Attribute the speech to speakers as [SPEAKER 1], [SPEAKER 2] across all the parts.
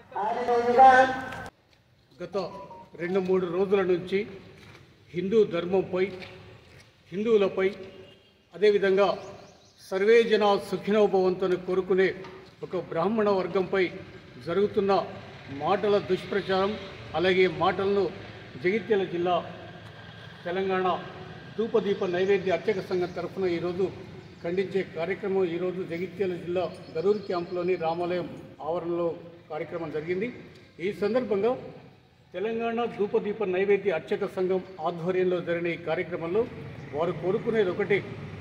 [SPEAKER 1] గత రెండు మూడు రోజుల నుంచి హిందూ ధర్మంపై హిందువులపై అదేవిధంగా సర్వే జన సుఖినోభవంతుని కోరుకునే ఒక బ్రాహ్మణ వర్గంపై జరుగుతున్న మాటల దుష్ప్రచారం అలాగే మాటలను జగిత్యాల జిల్లా తెలంగాణ ధూపదీప నైవేద్య అర్చక సంఘం తరఫున ఈరోజు ఖండించే కార్యక్రమం ఈరోజు జగిత్యాల జిల్లా దరూర్ క్యాంపులోని రామాలయం ఆవరణలో కార్యక్రమం జరిగింది ఈ సందర్భంగా తెలంగాణ ధూపదీప నైవేద్య అర్చక సంఘం ఆధ్వర్యంలో జరిగిన ఈ కార్యక్రమంలో వారు కోరుకునేది ఒకటి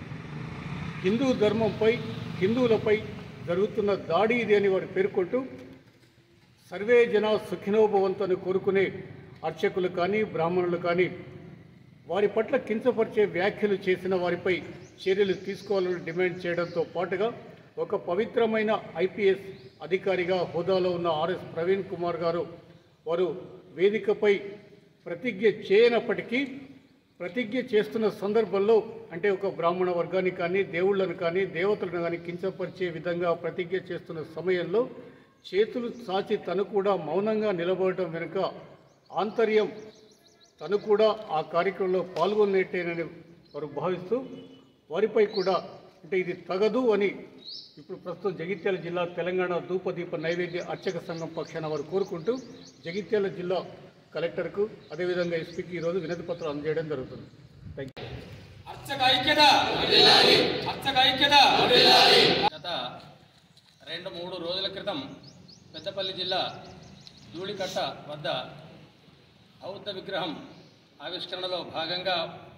[SPEAKER 1] హిందూ ధర్మంపై హిందువులపై జరుగుతున్న దాడి ఇది అని వారు పేర్కొంటూ సర్వే జన సుఖినోభవంతుని కోరుకునే అర్చకులు కానీ బ్రాహ్మణులు కానీ వారి పట్ల కించపరిచే వ్యాఖ్యలు చేసిన వారిపై చర్యలు తీసుకోవాలని డిమాండ్ చేయడంతో పాటుగా ఒక పవిత్రమైన ఐపీఎస్ అధికారిగా హోదాలో ఉన్న ఆర్ఎస్ ప్రవీణ్ కుమార్ గారు వారు వేదికపై ప్రతిజ్ఞ చేయనప్పటికీ ప్రతిజ్ఞ చేస్తున్న సందర్భంలో అంటే ఒక బ్రాహ్మణ వర్గాన్ని కానీ దేవుళ్ళను కానీ దేవతలను కానీ కించపరిచే విధంగా ప్రతిజ్ఞ చేస్తున్న సమయంలో చేతులు చాచి తను కూడా మౌనంగా నిలబడటం వెనుక ఆంతర్యం తను కూడా ఆ కార్యక్రమంలో పాల్గొనేటేనని వారు భావిస్తూ వారిపై కూడా అంటే ఇది తగదు అని ఇప్పుడు ప్రస్తుతం జగిత్యాల జిల్లా తెలంగాణ ధూపదీప నైవేద్య అర్చక సంఘం పక్షాన వారు కోరుకుంటూ జగిత్యాల జిల్లా కలెక్టర్కు అదేవిధంగా ఎస్పీకి ఈరోజు వినతి పత్రం అందజేయడం జరుగుతుంది థ్యాంక్ యూ
[SPEAKER 2] అర్చక ఐక్యత అర్చక ఐక్యత గత రెండు మూడు రోజుల క్రితం పెద్దపల్లి జిల్లా ధూళికట్ట వద్ద బౌద్ధ విగ్రహం ఆవిష్కరణలో భాగంగా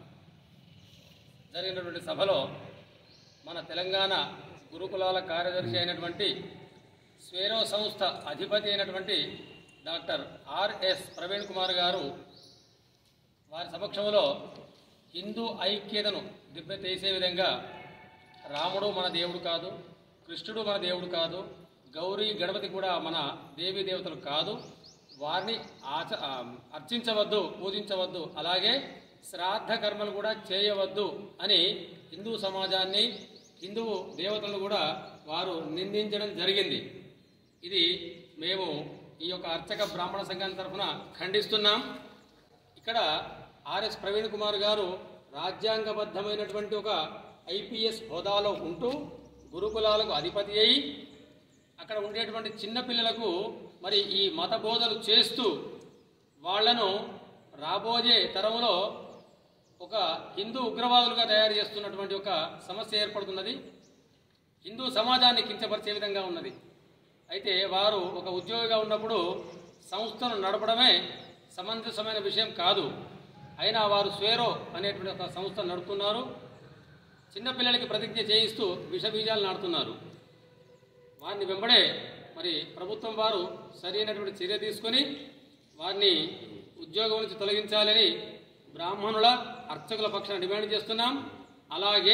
[SPEAKER 2] జరిగినటువంటి సభలో మన తెలంగాణ గురుకులాల కార్యదర్శి అయినటువంటి స్వేరో సంస్థ అధిపతి అయినటువంటి డాక్టర్ ఆర్ఎస్ ప్రవీణ్ కుమార్ గారు వారి సమక్షంలో హిందూ ఐక్యతను దెబ్బతీసే విధంగా రాముడు మన దేవుడు కాదు కృష్ణుడు మన దేవుడు కాదు గౌరీ గణపతి కూడా మన దేవీ దేవతలు కాదు వారిని ఆచ ఆ, అర్చించవద్దు పూజించవద్దు అలాగే శ్రాద్ధ కర్మలు కూడా చేయవద్దు అని హిందూ సమాజాన్ని హిందూ దేవతలను కూడా వారు నిందించడం జరిగింది ఇది మేము ఈ యొక్క అర్చక బ్రాహ్మణ సంఘాన్ని తరఫున ఖండిస్తున్నాం ఇక్కడ ఆర్ఎస్ ప్రవీణ్ కుమార్ గారు రాజ్యాంగబద్ధమైనటువంటి ఒక ఐపీఎస్ హోదాలో ఉంటూ గురుకులాలకు అధిపతి అయి అక్కడ ఉండేటువంటి చిన్న పిల్లలకు మరి ఈ మత బోధలు చేస్తూ వాళ్లను రాబోయే తరంలో ఒక హిందూ ఉగ్రవాదులుగా తయారు చేస్తున్నటువంటి ఒక సమస్య ఏర్పడుతున్నది హిందూ సమాజాన్ని కించపరిచే విధంగా ఉన్నది అయితే వారు ఒక ఉద్యోగిగా ఉన్నప్పుడు సంస్థను నడపడమే సమంజసమైన విషయం కాదు అయినా వారు స్వేరో అనేటువంటి ఒక సంస్థ నడుపుతున్నారు చిన్నపిల్లలకి ప్రతిజ్ఞ చేయిస్తూ విష బీజాలు నాడుతున్నారు వారిని వెంబడే మరి ప్రభుత్వం వారు సరైనటువంటి చర్య తీసుకొని వారిని ఉద్యోగం నుంచి తొలగించాలని బ్రాహ్మణుల అర్చకుల పక్షాన డిమాండ్ చేస్తున్నాం అలాగే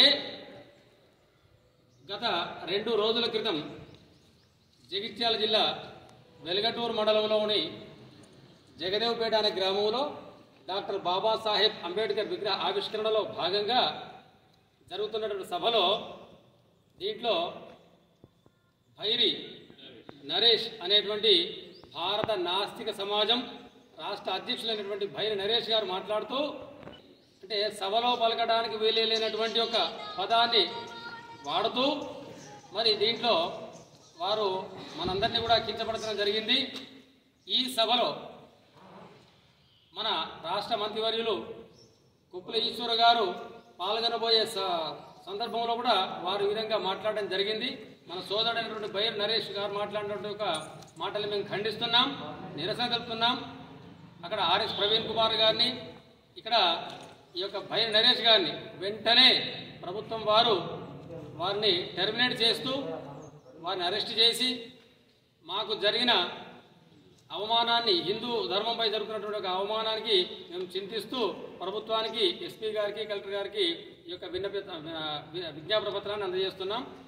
[SPEAKER 2] గత రెండు రోజుల క్రితం జగిత్యాల జిల్లా వెలగటూరు మండలంలోని జగదేవ్పేట అనే గ్రామంలో డాక్టర్ బాబాసాహెబ్ అంబేద్కర్ విగ్రహ ఆవిష్కరణలో భాగంగా జరుగుతున్నటువంటి సభలో దీంట్లో భైరి నరేష్ అనేటువంటి భారత నాస్తిక సమాజం రాష్ట్ర అధ్యక్షులైనటువంటి భైరి నరేష్ గారు మాట్లాడుతూ అంటే సభలో పలకడానికి వీలు లేనటువంటి ఒక పదాన్ని వాడుతూ మరి దీంట్లో వారు మనందరినీ కూడా కించపరచడం జరిగింది ఈ సభలో మన రాష్ట్ర మంత్రివర్యులు కుప్పుల ఈశ్వర గారు పాల్గొనబోయే స- సందర్భంలో కూడా వారు ఈ విధంగా మాట్లాడడం జరిగింది మన సోదరుడైనటువంటి బైర్ నరేష్ గారు మాట్లాడినటువంటి ఒక మాటలు మేము ఖండిస్తున్నాం నిరసన తెలుపుతున్నాం అక్కడ ఆర్ఎస్ ప్రవీణ్ కుమార్ గారిని ఇక్కడ ఈ యొక్క బైర్ నరేష్ గారిని వెంటనే ప్రభుత్వం వారు వారిని టెర్మినేట్ చేస్తూ వారిని అరెస్ట్ చేసి మాకు జరిగిన అవమానాన్ని హిందూ ధర్మంపై జరుగుతున్నటువంటి ఒక అవమానానికి మేము చింతిస్తూ ప్రభుత్వానికి ఎస్పీ గారికి కలెక్టర్ గారికి ఈ యొక్క విన్నప విజ్ఞాపన పత్రాన్ని అందజేస్తున్నాం